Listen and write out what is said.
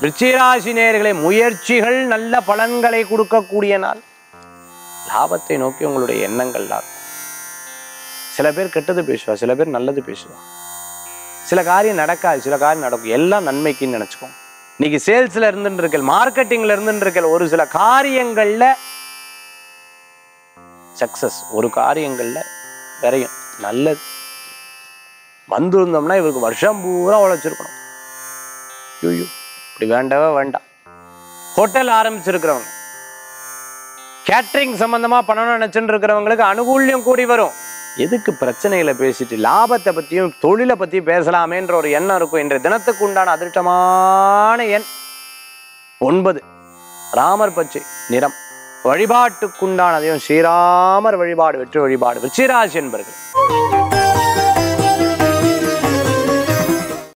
விருச்சிகராசி நேயர்களே முயற்சிகள் நல்ல பலன்களை கொடுக்கக்கூடிய நாள் லாபத்தை நோக்கி உங்களுடைய எண்ணங்கள் தான் சில பேர் கெட்டது பேசுவா சில பேர் நல்லது பேசுவா சில காரியம் நடக்காது சில காரியம் நடக்கும் எல்லாம் நன்மைக்குன்னு நினைச்சுக்கோங்க இன்னைக்கு சேல்ஸ்ல இருந்துட்டு இருக்கல் மார்க்கெட்டிங்ல இருந்துட்டு இருக்கல் ஒரு சில காரியங்கள்ல சக்சஸ் ஒரு காரியங்கள்ல விரையும் நல்லது வந்திருந்தோம்னா இவருக்கு வருஷம் பூரா உழைச்சிருக்கணும் ஐயோ இப்படி வேண்டவே வேண்டாம் ஹோட்டல் ஆரம்பிச்சிருக்கிறவங்க கேட்ரிங் சம்பந்தமா பண்ணணும்னு நினைச்சுட்டு இருக்கிறவங்களுக்கு அனுகூல்யம் கூடி வரும் எதுக்கு பிரச்சனைகளை பேசிட்டு லாபத்தை பத்தியும் தொழிலை பத்தியும் பேசலாமேன்ற ஒரு எண்ணம் இருக்கும் இன்றைய தினத்துக்கு உண்டான அதிர்ஷ்டமான எண் ஒன்பது ராமர் பச்சை நிறம் வழிபாட்டுக்குண்டான அதையும் ஸ்ரீராமர் வழிபாடு வெற்றி வழிபாடு விருச்சிராசி என்பர்கள்